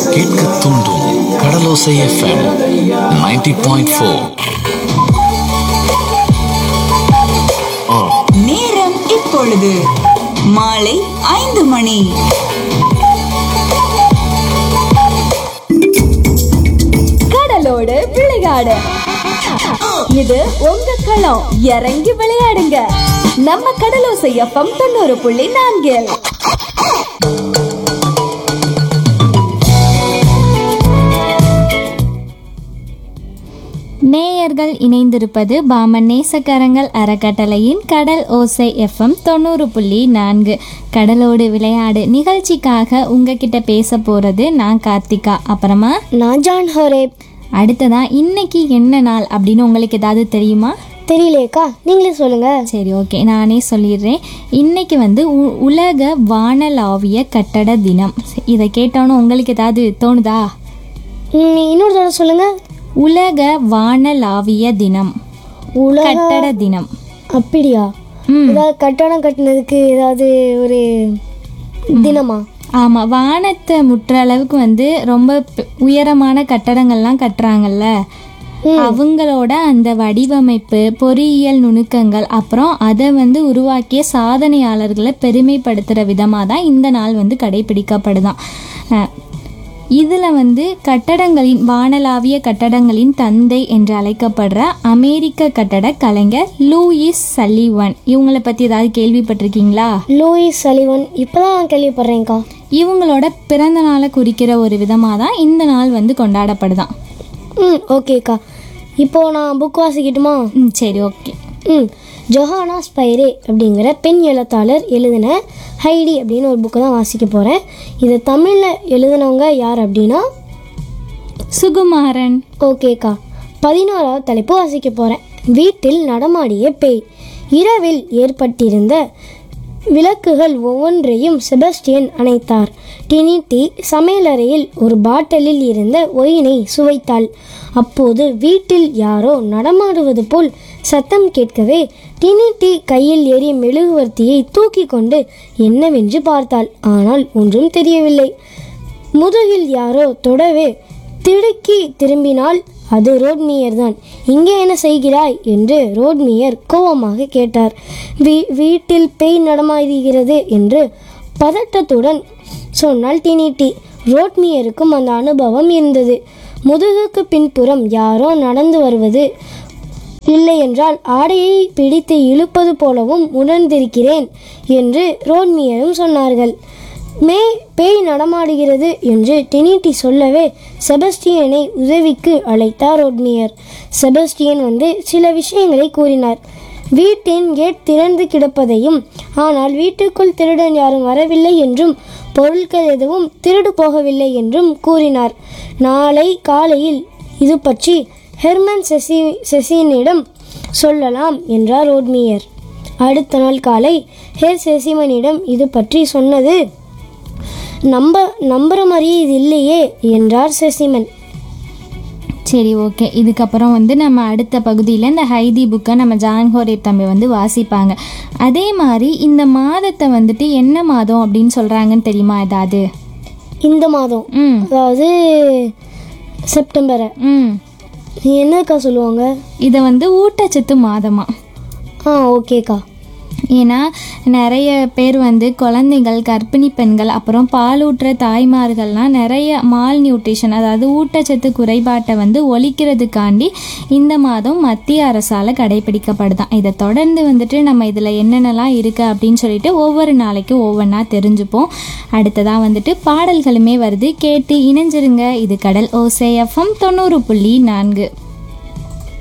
கேட்க தூண்டும் கடலோசை FM 90.4 point four நேரம் இப்பொழுது மாலை ஐந்து மணி கடலோடு விளையாடு இது உங்க களம் இறங்கி விளையாடுங்க நம்ம கடலோசை எஃப்எம் தொண்ணூறு புள்ளி நான்கில் நேயர்கள் இணைந்திருப்பது பாமன் நேசக்கரங்கள் அறக்கட்டளையின் கடல் ஓசை எஃப்எம் தொண்ணூறு புள்ளி நான்கு கடலோடு விளையாடு நிகழ்ச்சிக்காக உங்ககிட்ட பேச போறது நான் கார்த்திகா அப்புறமா நான் ஜான் ஹோரேப் அடுத்ததா இன்னைக்கு என்ன நாள் அப்படின்னு உங்களுக்கு ஏதாவது தெரியுமா தெரியலையேக்கா நீங்களே சொல்லுங்க சரி ஓகே நானே சொல்லிடுறேன் இன்னைக்கு வந்து உ- உலக வானளாவிய கட்டட தினம் இதை கேட்டோன்னு உங்களுக்கு ஏதாவது தோணுதா ம், இன்னொரு தடவை சொல்லுங்க உலக வானளாவிய தினம் உலக கட்டட தினம் அப்படியா ம் ஏதாவது கட்டடம் கட்டினதுக்கு ஏதாவது ஒரு தினமா ஆமாம் வானத்தை முற்ற அளவுக்கு வந்து ரொம்ப பெ- உயரமான கட்டடங்கள்லாம் கட்டுறாங்கல்ல அவங்களோட அந்த வடிவமைப்பு பொறியியல் நுணுக்கங்கள் அப்புறம் அதை வந்து உருவாக்கிய சாதனையாளர்களை பெருமைப்படுத்துகிற விதமாக தான் இந்த நாள் வந்து கடைபிடிக்கப்படுதான் அஹ், இதில் வந்து கட்டடங்களின் வானளாவிய கட்டடங்களின் தந்தை என்று அழைக்கப்படுற அமெரிக்க கட்டட கலைஞர் லூயிஸ் சல்லிவன் இவங்களை பற்றி ஏதாவது கேள்விப்பட்டிருக்கீங்களா லூயிஸ் சலிவன் இப்பதான் நான் கேள்விப்படுறேன்க்கா இவங்களோட பிறந்த நாளை குறிக்கிற ஒரு விதமாக தான் இந்த நாள் வந்து கொண்டாடப்படுதான் ம் ஓகேக்கா இப்போ நான் புக் வாசிக்கட்டுமா ம் சரி ஓகே ம் ஜொஹானா ஸ்பைரே அப்படிங்கிற பெண் எழுத்தாளர் எழுதின ஹைடி அப்படின்னு ஒரு புக்கு தான் வாசிக்க போகிறேன் இதை தமிழில் எழுதினவங்க யார் அப்படின்னா சுகுமாரன் ஓகேக்கா பதினோராவது தலைப்பு வாசிக்க போகிறேன் வீட்டில் நடமாடிய பேய் இரவில் ஏற்பட்டிருந்த விளக்குகள் ஒவ்வொன்றையும் செபஸ்டியன் அணைத்தார் டினிட்டி சமையலறையில் ஒரு பாட்டிலில் இருந்த ஒயினை சுவைத்தாள் அப்போது வீட்டில் யாரோ நடமாடுவது போல் சத்தம் கேட்கவே டினிட்டி கையில் ஏறிய மெழுகுவர்த்தியை தூக்கி கொண்டு என்னவென்று பார்த்தாள் ஆனால் ஒன்றும் தெரியவில்லை முதுகில் யாரோ தொடவே திடுக்கி திரும்பினால் அது ரோட்மியர் தான் இங்கே என்ன செய்கிறாய் என்று ரோட்மியர் கோபமாக கேட்டார் வீ வீட்டில் பேய் நடமாடுகிறது என்று பதட்டத்துடன் சொன்னால் டினிட்டி ரோட்மியருக்கும் அந்த அனுபவம் இருந்தது முதுகுக்கு பின்புறம் யாரோ நடந்து வருவது இல்லை என்றால் ஆடையை பிடித்து இழுப்பது போலவும் உணர்ந்திருக்கிறேன் என்று ரோட்மியரும் சொன்னார்கள் மே பேய் நடமாடுகிறது என்று டினிட்டி சொல்லவே செபஸ்டியனை உதவிக்கு அழைத்தார் ரோட்மியர் செபஸ்டியன் வந்து சில விஷயங்களை கூறினார் வீட்டின் கேட் திறந்து கிடப்பதையும் ஆனால் வீட்டுக்குள் திருடன் யாரும் வரவில்லை என்றும் பொருட்கள் எதுவும் திருடு போகவில்லை என்றும் கூறினார் நாளை காலையில் இது பற்றி ஹெர்மன் செசி செசினிடம் சொல்லலாம் என்றார் ரோட்மியர் அடுத்த நாள் காலை ஹெர் செசிமனிடம் இது பற்றி சொன்னது நம்ப நம்புற மாதிரியே இது இல்லையே என்றார் செசிமன் சரி ஓகே இதுக்கப்புறம் வந்து நம்ம அடுத்த பகுதியில் இந்த ஹைதி புக்கை நம்ம ஜான் ஹோரேப் தம்பி வந்து வாசிப்பாங்க அதே மாதிரி இந்த மாதத்தை வந்துட்டு என்ன மாதம் அப்படின்னு சொல்கிறாங்கன்னு தெரியுமா ஏதாவது இந்த மாதம் ம் அதாவது செப்டம்பரை ம் என்னக்கா சொல்லுவாங்க இதை வந்து ஊட்டச்சத்து மாதமா ஆ ஓகேக்கா ஏன்னா நிறைய பேர் வந்து குழந்தைகள் கர்ப்பிணி பெண்கள் அப்புறம் பாலூட்டுற தாய்மார்கள்லாம் நிறைய மால் நியூட்ரிஷன் அதாவது ஊட்டச்சத்து குறைபாட்டை வந்து ஒழிக்கிறதுக்காண்டி இந்த மாதம் மத்திய அரசால் கடைபிடிக்கப்படுதான் இதை தொடர்ந்து வந்துட்டு நம்ம இதில் என்னென்னலாம் இருக்குது அப்படின்னு சொல்லிட்டு ஒவ்வொரு நாளைக்கும் ஒவ்வொன்றா தெரிஞ்சுப்போம் அடுத்ததாக வந்துட்டு பாடல்களுமே வருது கேட்டு இணைஞ்சிருங்க இது கடல் ஓசை எஃப்எம் தொண்ணூறு புள்ளி நான்கு